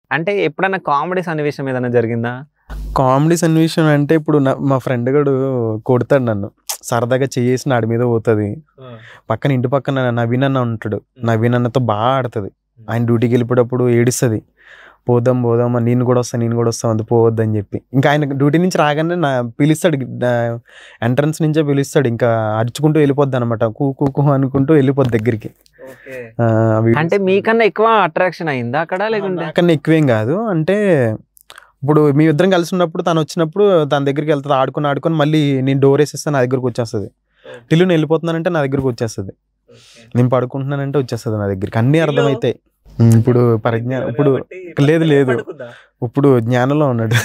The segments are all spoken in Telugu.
అంటే ఎప్పుడన్నా కామెడీ సన్నివేశం ఏదైనా జరిగిందా కామెడీ సన్నివేశం అంటే ఇప్పుడు నా- మా ఫ్రెండ్ గడు కొడతాడు నన్ను సరదాగా చేసి నాడి మీద పోతుంది పక్కన ఇంటి పక్కన నవీన్ అన్న ఉంటాడు నవీన్ అన్నతో బాగా ఆడుతుంది ఆయన డ్యూటీకి వెళ్ళిపోయేటప్పుడు ఏడుస్తుంది పోదాం పోదాం అని నేను కూడా వస్తాను నేను కూడా వస్తాను అంత పోవద్దని చెప్పి ఇంకా ఆయన డ్యూటీ నుంచి రాగానే నా పిలుస్తాడు ఎంట్రన్స్ నుంచే పిలుస్తాడు ఇంకా అరుచుకుంటూ వెళ్ళిపోద్ది అనమాట కూ కూ కూ అనుకుంటూ వెళ్ళిపోద్ది దగ్గరికి ఆ, వీడియోస్ అంటే మీకన్నా ఎక్కువ అట్రాక్షన్ అయిందా అక్కడ లేకుంటే నాకన్నా ఎక్కువేం కాదు అంటే ఇప్పుడు మీ ఇద్దరం కలిసి ఉన్నప్పుడు తను వచ్చినప్పుడు తన దగ్గరికి వెళ్తుంది ఆడుకొని ఆడుకొని మళ్ళీ నేను డోర్ వేసేస్తే నా దగ్గరికి వచ్చేస్తుంది టిల్లు నేను వెళ్ళిపోతున్నానంటే నా దగ్గరికి వచ్చేస్తుంది నేను పడుకుంటున్నానంటే వచ్చేస్తుంది నా దగ్గరికి అన్నీ అర్థమవుతాయి ఉమ్, ఇప్పుడు పరిజ్ఞా ఇప్పుడు లేదు, లేదు. ఇప్పుడు జ్ఞానంలో ఉన్నాడు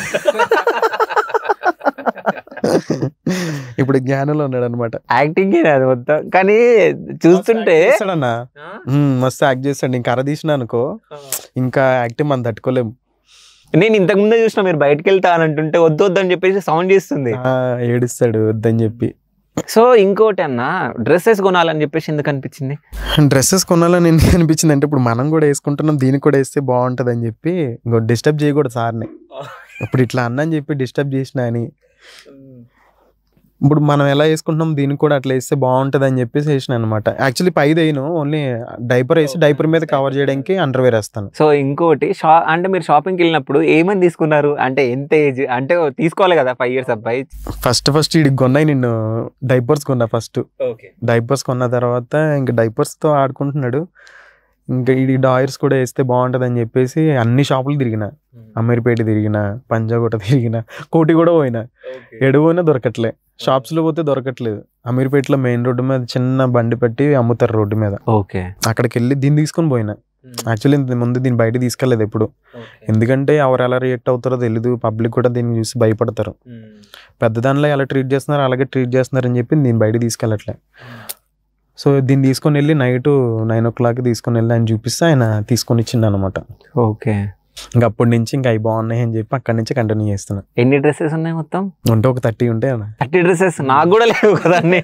ఇప్పుడు జ్ఞానంలో ఉన్నాడు అనమాట యాక్టింగ్ అది మొత్తం కానీ చూస్తుంటే చేస్తాడన్నా ఉమ్, మస్తు యాక్ట్ చేస్తాడు ఇంకా అర తీసిన అనుకో ఇంకా యాక్టింగ్ మనం తట్టుకోలేము నేను ఇంతకు ముందే చూసిన మీరు బయటకు వెళ్తా అని అంటుంటే వద్దు వద్దు అని చెప్పేసి సౌండ్ చేస్తుంది ఆ, ఏడుస్తాడు వద్దని చెప్పి సో ఇంకోటి అన్న డ్రెస్సెస్ కొనాలని చెప్పేసి ఎందుకు అనిపించింది డ్రెస్సెస్ కొనాలని ఎందుకు అనిపించింది అంటే ఇప్పుడు మనం కూడా వేసుకుంటున్నాం దీనికి కూడా వేస్తే బాగుంటుంది అని చెప్పి ఇంకో డిస్టర్బ్ చేయకూడదు సార్ని ఇప్పుడు ఇట్లా అన్న అని చెప్పి డిస్టర్బ్ చేసిన అని ఇప్పుడు మనం ఎలా వేసుకుంటున్నాం దీనికి కూడా అట్లా వేస్తే బాగుంటుంది అని చెప్పేసి వేసిన అనమాట యాక్చువల్లీ పైది వేయను ఓన్లీ డైపర్ వేసి డైపర్ మీద కవర్ చేయడానికి అండర్వేర్ వేస్తాను సో ఇంకోటి షా అంటే మీరు షాపింగ్కి వెళ్ళినప్పుడు ఏమని తీసుకున్నారు అంటే ఎంత ఏజ్ అంటే తీసుకోవాలి కదా ఫైవ్ ఇయర్స్ అబ్బాయి ఫస్ట్ ఫస్ట్ ఇడికి కొన్నాయి నిన్ను డైపర్స్ కొన్నా ఫస్ట్ ఓకే డైపర్స్ కొన్న తర్వాత ఇంకా డైపర్స్తో ఆడుకుంటున్నాడు ఇంకా ఈ డాయర్స్ కూడా వేస్తే బాగుంటుంది అని చెప్పేసి అన్ని షాపులు తిరిగిన అమీర్పేట తిరిగిన పంజాగుట్ట తిరిగిన కోటి కూడా పోయినా ఎడు పోయినా దొరకట్లే షాప్స్లో పోతే దొరకట్లేదు అమీర్పేటలో మెయిన్ రోడ్డు మీద చిన్న బండి పెట్టి అమ్ముతారు రోడ్డు మీద ఓకే అక్కడికి వెళ్ళి దీన్ని తీసుకొని పోయినా యాక్చువల్లీ ముందు దీన్ని బయట తీసుకెళ్ళలేదు ఎప్పుడు ఎందుకంటే ఎవరు ఎలా రియాక్ట్ అవుతారో తెలియదు పబ్లిక్ కూడా దీన్ని చూసి భయపడతారు పెద్ద దానిలో ఎలా ట్రీట్ చేస్తున్నారు అలాగే ట్రీట్ చేస్తున్నారు అని చెప్పి దీన్ని బయట తీసుకెళ్ళట్లే సో దీన్ని తీసుకొని వెళ్ళి నైట్ నైన్ ఓ క్లాక్ తీసుకొని వెళ్ళి ఆయన చూపిస్తే ఆయన తీసుకొని ఇచ్చిండు అనమాట ఓకే ఇంకా అప్పటి నుంచి ఇంకా అవి బాగున్నాయి అని చెప్పి అక్కడి నుంచి కంటిన్యూ చేస్తున్నా ఎన్ని డ్రెస్సెస్ ఉన్నాయి మొత్తం ఉంటే ఒక థర్టీ ఉంటాయి అన్న థర్టీ డ్రెస్సెస్ నాకు కూడా లేవు కదా అన్ని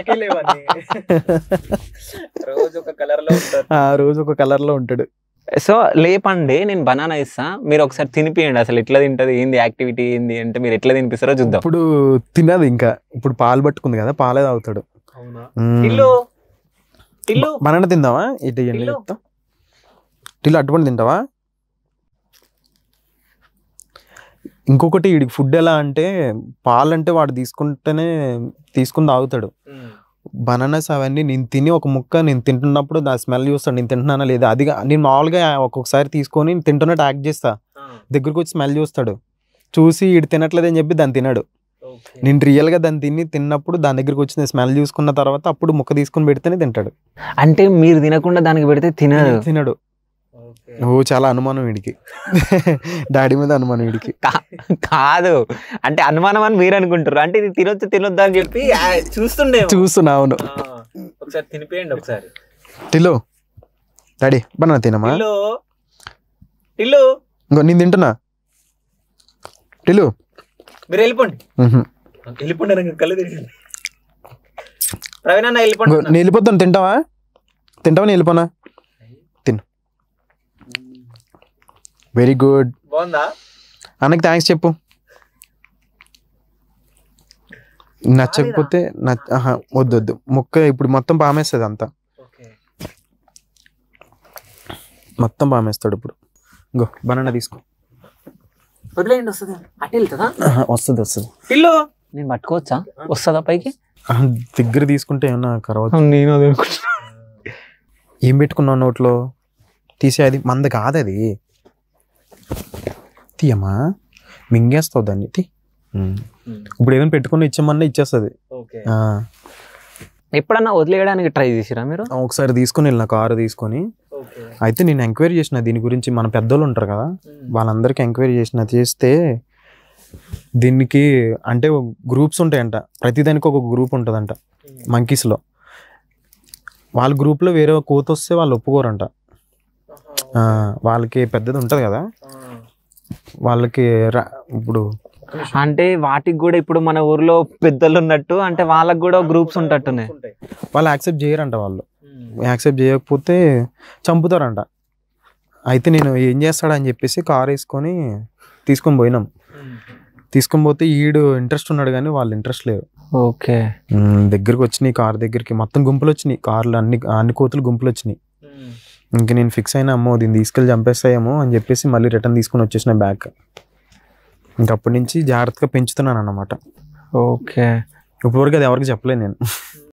రోజు ఒక కలర్ లో ఉంటారు ఆ రోజు ఒక కలర్ లో ఉంటాడు సో లేపండి నేను బనానా ఇస్తా మీరు ఒకసారి తినిపియండి అసలు ఎట్లా తింటది ఏంది యాక్టివిటీ ఏంది అంటే మీరు ఎట్లా తినిపిస్తారో చూద్దాం ఇప్పుడు తినదు ఇంకా ఇప్పుడు పాలు పట్టుకుంది కదా పాలే తాగుతాడు టిల్లు టిల్లు బనానా తిందావా ఇటు ఇవ్వండి టిల్లు. చెప్తా టిల్లు అట్టుపండి తింటావా ఇంకొకటి వీడికి ఫుడ్ ఎలా అంటే పాలు అంటే వాడు తీసుకుంటేనే తీసుకుని తాగుతాడు బనానాస్ అవన్నీ నేను తిని ఒక ముక్క నేను తింటున్నప్పుడు ఆ స్మెల్ చూస్తాను నేను తింటున్నానా లేదా అది గా- నేను మామూలుగా ఒక్కొక్కసారి తీసుకొని తింటున్నట్టు యాక్ట్ చేస్తా దగ్గరకు వచ్చి స్మెల్ చూస్తాడు చూసి ఇటు తినట్లేదని చెప్పి దాన్ని తినడు నేను రియల్గా దాన్ని తిని తిన్నప్పుడు దాని దగ్గరికి వచ్చిన స్మెల్ చూసుకున్న తర్వాత అప్పుడు ముక్క తీసుకొని పెడితేనే తింటాడు అంటే మీరు తినకుండా దానికి పెడితే తినదు తినడు ఓ చాలా అనుమానం వీడికి డాడీ మీద అనుమానం వీడికి కాదు అంటే అనుమానం అని మీరు అనుకుంటారు అంటే ఇది తినొచ్చు తినొద్దు అని చెప్పి ఆ, చూస్తుండే చూస్తున్నా అవును ఒకసారి తినిపియండి ఒకసారి టిల్లు డాడీ బనానా తినమా టిల్లు టిల్లు ఇంకో నేను తింటున్నా టిల్లు మీరు వెళ్ళిపోండి మ్హూ. వెళ్ళిపోండి నాకు కళ్ళు తిరిగింది ప్రవీణ్ అన్న ఇంకో వెళ్ళిపోండి నేను వెళ్ళిపోతాను తింటావా తింటావా నేను వెళ్ళిపోనా తిను వెరీ గుడ్ బాగుందా అన్నకి థ్యాంక్స్ చెప్పు నచ్చకపోతే నచ్చ ఆహా, వద్దు వద్దు ముక్క ఇప్పుడు మొత్తం పామేస్తుంది అంతా మొత్తం పామేస్తాడు ఇప్పుడు ఇంకో బనానా తీసుకో వదిలేయండి వస్తుంది అటు వెళ్తుందా ఆహా, వస్తుంది వస్తుంది టిల్లు నేను పట్టుకోవచ్చా వస్తుందా పైకి ఆహా, దగ్గర తీసుకుంటే ఏమన్నా కరవచ్చు నేను అది అనుకుంటున్నా ఏం పెట్టుకున్నావు నోట్లో తీసే అది మంద కాదు అది తీయమ్మా మింగేస్తావు దాన్ని తీ ఉమ్. ఇప్పుడు ఏదైనా పెట్టుకుని ఇచ్చామన్నా ఇచ్చేస్తుంది ఓకే ఆ, ఎప్పుడన్నా వదిలేయడానికి ట్రై చేసిరా మీరు ఒకసారి తీసుకొని వెళ్ళిన కారు తీసుకొని ఓకే అయితే నేను ఎంక్వైరీ చేసిన దీని గురించి మన పెద్దోళ్ళు ఉంటారు కదా వాళ్ళందరికీ ఎంక్వైరీ చేసిన చేస్తే దీనికి అంటే గ్రూప్స్ ఉంటాయంట ప్రతిదానికి ఒక గ్రూప్ ఉంటుందంట మంకీస్లో వాళ్ళ గ్రూప్లో వేరే కోత వస్తే వాళ్ళు ఒప్పుకోరంట ఆ, వాళ్ళకి పెద్దది ఉంటుంది కదా వాళ్ళకి రా- ఇప్పుడు అంటే వాటికి కూడా ఇప్పుడు మన ఊర్లో పెద్దలు ఉన్నట్టు అంటే వాళ్ళకి కూడా గ్రూప్స్ ఉంటట్టున్నాయి వాళ్ళు యాక్సెప్ట్ చేయరంట వాళ్ళు యాక్సెప్ట్ చేయకపోతే చంపుతారంట అయితే నేను ఏం చేస్తాడని చెప్పేసి కార్ వేసుకొని తీసుకొని పోయినాం తీసుకొని పోతే ఈడు ఇంట్రెస్ట్ ఉన్నాడు కానీ వాళ్ళు ఇంట్రెస్ట్ లేరు ఓకే ఉమ్, దగ్గరికి వచ్చినాయి కార్ దగ్గరికి మొత్తం గుంపులు వచ్చినాయి కార్లు అన్ని అన్ని కోతులు గుంపులు వచ్చినాయి ఇంక నేను ఫిక్స్ అయినా అమ్మో దీన్ని తీసుకెళ్ళి చంపేస్తాయేమో అని చెప్పేసి మళ్ళీ రిటర్న్ తీసుకొని వచ్చేసిన బ్యాగ్ ఇంక అప్పటి నుంచి జాగ్రత్తగా పెంచుతున్నాను అన్నమాట ఓకే ఇప్పటివరకు అది ఎవరికి చెప్పలేదు నేను